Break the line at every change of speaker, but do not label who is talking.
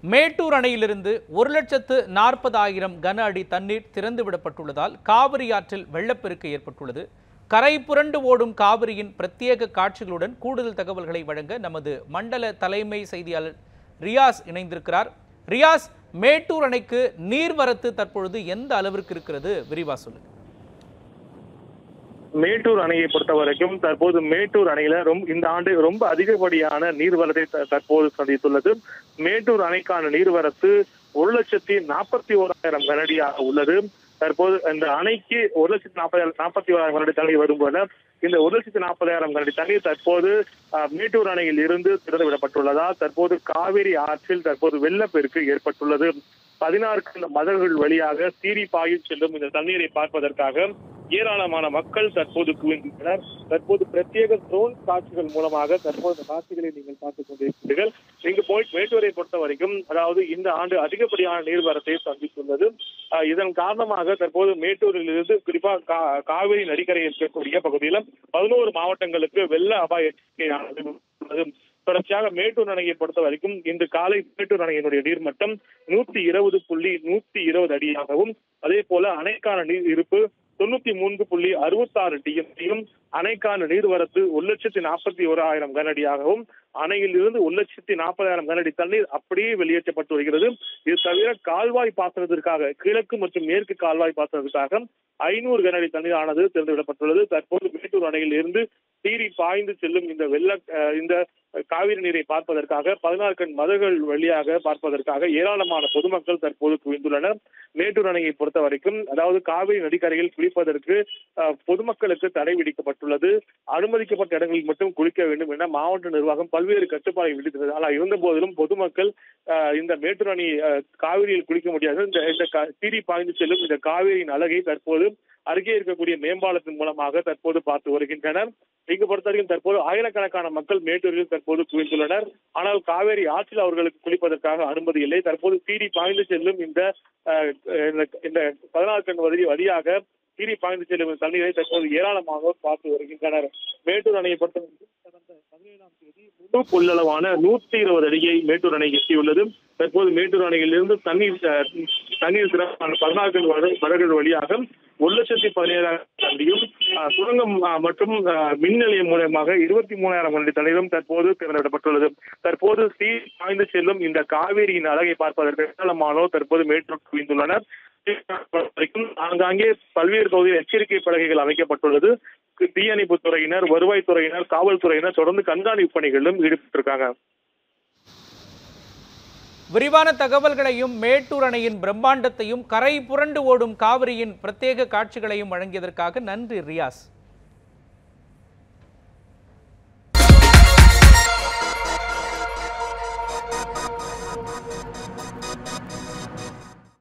மேட்டூர் அணையிலிருந்து ஒரு லட்சத்து நாற்பதாயிரம் கன அடி தண்ணீர் திறந்து விடப்பட்டுள்ளதால் காவிரி ஆற்றில் வெள்ளப்பெருக்கு ஏற்பட்டுள்ளது கரை புரண்டு ஓடும் காவிரியின் பிரத்யேக காட்சிகளுடன் கூடுதல் தகவல்களை வழங்க நமது மண்டல தலைமை செய்தியாளர் ரியாஸ் இணைந்திருக்கிறார் ரியாஸ் மேட்டூர் அணைக்கு நீர்வரத்து தற்பொழுது எந்த அளவிற்கு இருக்கிறது விரிவா சொல்லுங்க
மேட்டூர் அணையை பொறுத்த வரைக்கும் தற்போது மேட்டூர் அணையில ரொம்ப இந்த ஆண்டு ரொம்ப அதிகப்படியான நீர்வரத்தை த- தற்போது சந்தித்துள்ளது மேட்டூர் அணைக்கான நீர்வரத்து ஒரு லட்சத்தி நாற்பத்தி ஓராயிரம் கனடியாக உள்ளது தற்போது இந்த அணைக்கு ஒரு லட்சத்தி நாற்பதாயிரம் நாற்பத்தி ஓராயிரம் கனடி தண்ணீர் வரும்போது இந்த ஒரு லட்சத்தி நாற்பதாயிரம் கனடி தண்ணீர் தற்போது அஹ், மேட்டூர் அணையில் இருந்து திறந்து விடப்பட்டுள்ளதால் தற்போது காவிரி ஆற்றில் தற்போது வெள்ளப்பெருக்கு ஏற்பட்டுள்ளது பதினாறு மதகுகள் வழியாக சீரி பாயில் செல்லும் இந்த தண்ணீரை பார்ப்பதற்காக ஏராளமான மக்கள் தற்போது குவிந்துள்ளனர் தற்போது பிரத்யேக ட்ரோன் காட்சிகள் மூலமாக தற்போது இந்த காட்சிகளை நீங்கள் பார்த்துக் கொண்டிருக்கிறீர்கள் இங்கு போய் மேட்டூரை பொறுத்த வரைக்கும் அதாவது இந்த ஆண்டு அதிகப்படியான நீர்வரத்தை சந்தித்துள்ளது அஹ், இதன் காரணமாக தற்போது மேட்டூரில் இருந்து குறிப்பா கா- காவிரி நதிக்கரை இருக்கக்கூடிய பகுதியில் பதினோரு மாவட்டங்களுக்கு வெள்ள அபாய எச்சரிக்கையானது உள்ளது தொடர்ச்சியாக மேட்டூர் அணையை பொறுத்த வரைக்கும் இன்று காலை மேட்டூர் அணையினுடைய நீர்மட்டம் நூத்தி இருபது புள்ளி நூத்தி இருபது அடியாகவும் அதே போல அணைக்கான நீர் இருப்பு தொண்ணூத்தி மூன்று புள்ளி அறுபத்தாறு டிஎம்சியும் அணைக்கான நீர்வரத்து ஒரு லட்சத்தி நாற்பத்தி ஓராயிரம் கனடியாகவும் அணையில் இருந்து ஒரு லட்சத்தி நாற்பதாயிரம் கனடி தண்ணீர் அப்படியே வெளியேற்றப்பட்டு வருகிறது இது தவிர கால்வாய் பாசனத்திற்காக கிழக்கு மற்றும் மேற்கு கால்வாய் பாசனத்திற்காக ஐநூறு கனடி தண்ணீர் ஆனது திறந்துவிடப்பட்டுள்ளது தற்போது மேட்டூர் அணையில் இருந்து சீறி பாய்ந்து செல்லும் இந்த வெள்ள அஹ், இந்த காவிரி நீரை பார்ப்பதற்காக பதினாறு கண் மதகுகள் வழியாக பார்ப்பதற்காக ஏராளமான பொதுமக்கள் தற்போது குவிந்துள்ளனர் மேட்டூர் அணையை பொறுத்த வரைக்கும் அதாவது காவிரி நதிக்கரையில் குளிப்பதற்கு அஹ், பொதுமக்களுக்கு தடை விதிக்கப்பட்டுள்ளது அனுமதிக்கப்பட்ட இடங்களில் மட்டும் குளிக்க வேண்டும் என மாவட்ட நிர்வாகம் பல்வேறு கட்டுப்பாடுகளை விதித்தது ஆனால் இருந்த போதிலும் பொதுமக்கள் அஹ், இந்த மேட்டூர் அணை அஹ், காவிரியில் குளிக்க முடியாது இந்த இந்த கா- சீறி பாய்ந்து செல்லும் இந்த காவிரியின் அழகை தற்போது அருகே இருக்கக்கூடிய மேம்பாலத்தின் மூலமாக தற்போது பார்த்து வருகின்றனர் இங்கு பொறுத்தவரைக்கும் தற்போது ஆயிரக்கணக்கான மக்கள் மேட்டூரில் தற்போது குவிந்துள்ளனர் ஆனால் காவேரி ஆற்றில் அவர்களுக்கு குளிப்பதற்காக அனுமதி இல்லை தற்போது சீறி பாய்ந்து செல்லும் இந்த அஹ், இந்த- இந்த பதினாறு கண் வழி வழியாக சீறி பாய்ந்து செல்லும் இந்த தண்ணீரை தற்போது ஏராளமானோர் பார்த்து வருகின்றனர் மேட்டூர் அணையை பொறுத்தவரைக்கும் கடந்த பதினேழாம் தேதி முழு கொள்ளளவான நூற்றி இருபது அடியை மேட்டூர் அணை எட்டியுள்ளது தற்போது மேட்டூர் அணையிலிருந்து தண்ணீர் அஹ், தண்ணீர் திறப்பான பதினாறு கண் வட- வடகள் வழியாக ஒரு லட்சத்தி பதினேழாயிரம் கண்டியும் சுரங்கம் அஹ், மற்றும் அஹ், மின் நிலையம் மூலமாக இருபத்தி மூணாயிரம் கண்டி தண்ணீரும் தற்போது திறந்துவிடப்பட்டுள்ளது தற்போது சீ பாய்ந்து செல்லும் இந்த காவேரியின் அழகை பார்ப்பதற்கு ஏராளமானோர் தற்போது மேட்டூர் குவிந்துள்ளனர் வரைக்கும் ஆங்காங்கே பல்வேறு பகுதியில் எச்சரிக்கை பலகைகள் அமைக்கப்பட்டுள்ளது தீயணைப்பு துறையினர் வருவாய்த்துறையினர் காவல்துறையினர் தொடர்ந்து கண்காணிப்பு பணிகளிலும் ஈடுபட்டிருக்காங்க
விரிவான தகவல்களையும் மேட்டூர் அணையின் பிரம்மாண்டத்தையும் கரை புரண்டு ஓடும் காவிரியின் பிரத்யேக காட்சிகளையும் வழங்கியதற்காக நன்றி ரியாஸ்